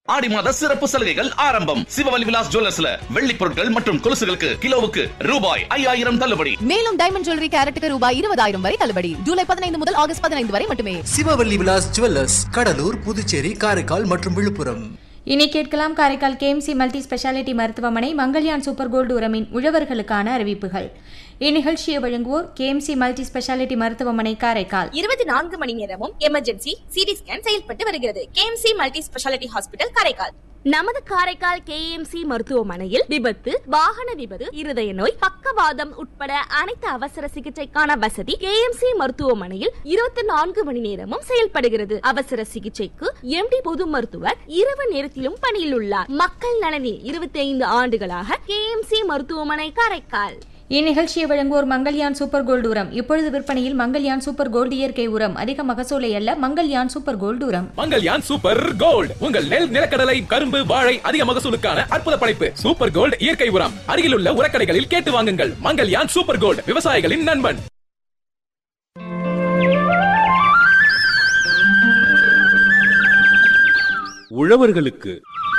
ஆடி மாத சிறப்பு சலுகைகள் ஆரம்பம் சிவவலி விலாஸ் ஜுவல்லர்ஸ்ல வெள்ளி பொருட்கள் மற்றும் கொலுசுகளுக்கு கிலோவுக்கு ரூபாய் ஐயாயிரம் தள்ளுபடி மேலும் டைமண்ட் ஜுவல்லரி கேரட்டுக்கு ரூபாய் இருபதாயிரம் வரை தள்ளுபடி ஜூலை பதினைந்து முதல் ஆகஸ்ட் பதினைந்து வரை மட்டுமே சிவவல்லி விலாஸ் ஜுவல்லர்ஸ் கடலூர் புதுச்சேரி காரைக்கால் மற்றும் விழுப்புரம் இனி கேட்கலாம் காரைக்கால் கேஎம்சி மல்டி ஸ்பெஷாலிட்டி மருத்துவமனை மங்கள்யான் சூப்பர் கோல்டு உரமின் உழவர்களுக்கான அறிவிப்புகள் இந்நிகழ்ச்சியை வழங்குவோர் கேஎம்சி மல்டி ஸ்பெஷாலிட்டி மருத்துவமனை காரைக்கால் இருபத்தி நான்கு மணி நேரமும் எமர்ஜென்சி சிடி ஸ்கேன் செயல்பட்டு வருகிறது KMC multi speciality hospital Karaikal நமது காரைக்கால் கேஎம்சி மருத்துவமனையில் விபத்து வாகன விபத்து இருதய நோய் பக்கவாதம் உட்பட அனைத்து அவசர சிகிச்சைக்கான வசதி கேஎம்சி மருத்துவமனையில் இருபத்தி நான்கு மணி நேரமும் செயல்படுகிறது அவசர சிகிச்சைக்கு எம்டி பொது மருத்துவர் இரவு நேரத்திலும் பணியில் உள்ளார் மக்கள் நலனில் இருபத்தி ஐந்து ஆண்டுகளாக கேஎம்சி மருத்துவமனை காரைக்கால் இந்நிகழ்ச்சியை வழங்குவோர் மங்கள்யான் சூப்பர் கோல்டு உரம் இப்பொழுது விற்பனையில் மங்கள்யான் சூப்பர் கோல்டு இயற்கை உரம் அதிக மகசூலை அல்ல மங்கள்யான் சூப்பர் கோல்டு உரம் மங்கல்யான் சூப்பர் கோல்ட் உங்கள் நெல் நிலக்கடலை கரும்பு வாழை அதிக மகசூலுக்கான அற்புத படைப்பு சூப்பர் கோல்ட் இயற்கை உரம் அருகிலுள்ள உரக்கடைகளில் கேட்டு வாங்குங்கள் மங்கல்யான் சூப்பர் கோல்ட் விவசாயிகளின் நண்பன் உழவர்களுக்கு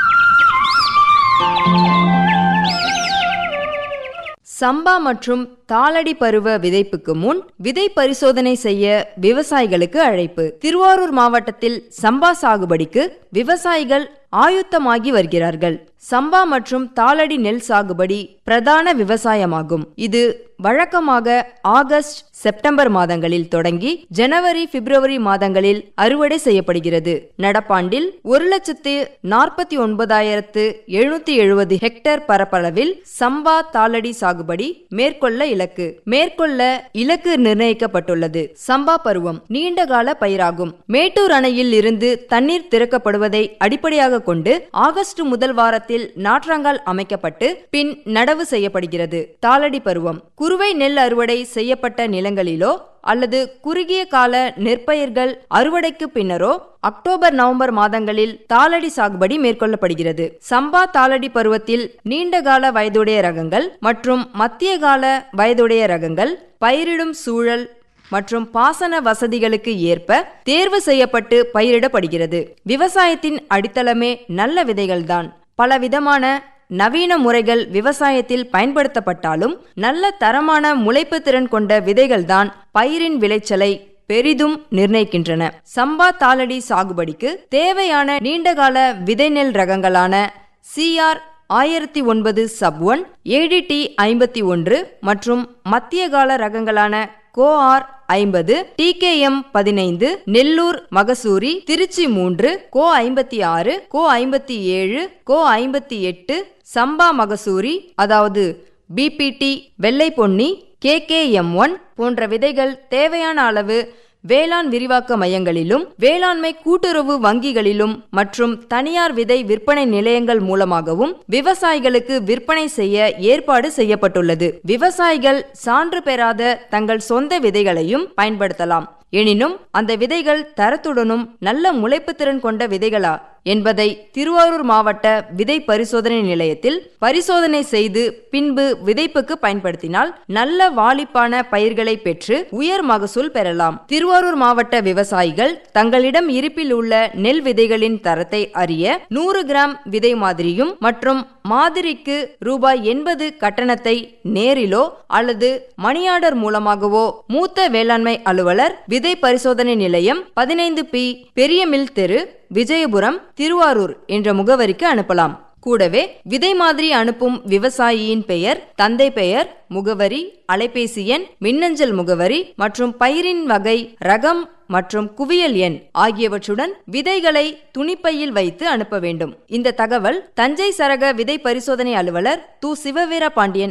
சம்பா மற்றும் தாளடி பருவ விதைப்புக்கு முன் விதை பரிசோதனை செய்ய விவசாயிகளுக்கு அழைப்பு திருவாரூர் மாவட்டத்தில் சம்பா சாகுபடிக்கு விவசாயிகள் ஆயுத்தமாகி வருகிறார்கள் சம்பா மற்றும் தாளடி நெல் சாகுபடி பிரதான விவசாயமாகும் இது வழக்கமாக ஆகஸ்ட் செப்டம்பர் மாதங்களில் தொடங்கி ஜனவரி பிப்ரவரி மாதங்களில் அறுவடை செய்யப்படுகிறது நடப்பாண்டில் ஒரு லட்சத்து நாற்பத்தி ஒன்பதாயிரத்து எழுநூத்தி எழுபது ஹெக்டேர் பரப்பளவில் சம்பா தாளடி சாகுபடி மேற்கொள்ள இலக்கு மேற்கொள்ள இலக்கு நிர்ணயிக்கப்பட்டுள்ளது சம்பா பருவம் நீண்டகால பயிராகும் மேட்டூர் அணையில் இருந்து தண்ணீர் திறக்கப்படுவதை அடிப்படையாக கொண்டு ஆகஸ்ட் முதல் வாரத்தில் நாற்றாங்கால் அமைக்கப்பட்டு பின் நடவு செய்யப்படுகிறது தாளடி பருவம் குறுவை நெல் அறுவடை செய்யப்பட்ட நிலங்களிலோ அல்லது குறுகிய கால நெற்பயிர்கள் அறுவடைக்கு பின்னரோ அக்டோபர் நவம்பர் மாதங்களில் தாளடி சாகுபடி மேற்கொள்ளப்படுகிறது சம்பா தாளடி பருவத்தில் நீண்டகால வயதுடைய ரகங்கள் மற்றும் மத்திய கால வயதுடைய ரகங்கள் பயிரிடும் சூழல் மற்றும் பாசன வசதிகளுக்கு ஏற்ப தேர்வு செய்யப்பட்டு பயிரிடப்படுகிறது விவசாயத்தின் அடித்தளமே நல்ல விதைகள்தான் பலவிதமான நவீன முறைகள் விவசாயத்தில் பயன்படுத்தப்பட்டாலும் நல்ல தரமான முளைப்பு திறன் கொண்ட விதைகள்தான் பயிரின் விளைச்சலை பெரிதும் நிர்ணயிக்கின்றன சம்பா தாளடி சாகுபடிக்கு தேவையான நீண்டகால விதை நெல் ரகங்களான சிஆர் ஆயிரத்தி ஒன்பது சப் ஒன் ஏடிடி ஐம்பத்தி ஒன்று மற்றும் மத்திய கால ரகங்களான கோஆர் ஐம்பது டிகேஎம் பதினைந்து நெல்லூர் மகசூரி திருச்சி மூன்று கோ ஐம்பத்தி ஆறு கோ ஐம்பத்தி ஏழு கோ ஐம்பத்தி எட்டு சம்பா மகசூரி அதாவது பிபிடி வெள்ளை பொன்னி கேகேஎம் ஒன் போன்ற விதைகள் தேவையான அளவு வேளாண் விரிவாக்க மையங்களிலும் வேளாண்மை கூட்டுறவு வங்கிகளிலும் மற்றும் தனியார் விதை விற்பனை நிலையங்கள் மூலமாகவும் விவசாயிகளுக்கு விற்பனை செய்ய ஏற்பாடு செய்யப்பட்டுள்ளது விவசாயிகள் சான்று பெறாத தங்கள் சொந்த விதைகளையும் பயன்படுத்தலாம் எனினும் அந்த விதைகள் தரத்துடனும் நல்ல முளைப்பு திறன் கொண்ட விதைகளா என்பதை திருவாரூர் மாவட்ட விதை பரிசோதனை நிலையத்தில் பரிசோதனை செய்து பின்பு விதைப்புக்கு பயன்படுத்தினால் நல்ல வாளிப்பான பயிர்களை பெற்று உயர் மகசூல் பெறலாம் திருவாரூர் மாவட்ட விவசாயிகள் தங்களிடம் இருப்பில் உள்ள நெல் விதைகளின் தரத்தை அறிய நூறு கிராம் விதை மாதிரியும் மற்றும் மாதிரிக்கு ரூபாய் எண்பது கட்டணத்தை நேரிலோ அல்லது மணியார்டர் மூலமாகவோ மூத்த வேளாண்மை அலுவலர் விதை பரிசோதனை நிலையம் பதினைந்து பி பெரிய மில் தெரு விஜயபுரம் திருவாரூர் என்ற முகவரிக்கு அனுப்பலாம் கூடவே விதை மாதிரி அனுப்பும் விவசாயியின் பெயர் தந்தை பெயர் முகவரி அலைபேசி எண் மின்னஞ்சல் முகவரி மற்றும் பயிரின் வகை ரகம் மற்றும் குவியல் எண் ஆகியவற்றுடன் விதைகளை துணிப்பையில் வைத்து அனுப்ப வேண்டும் இந்த தகவல் தஞ்சை சரக விதை பரிசோதனை அலுவலர் து சிவவீர பாண்டியன்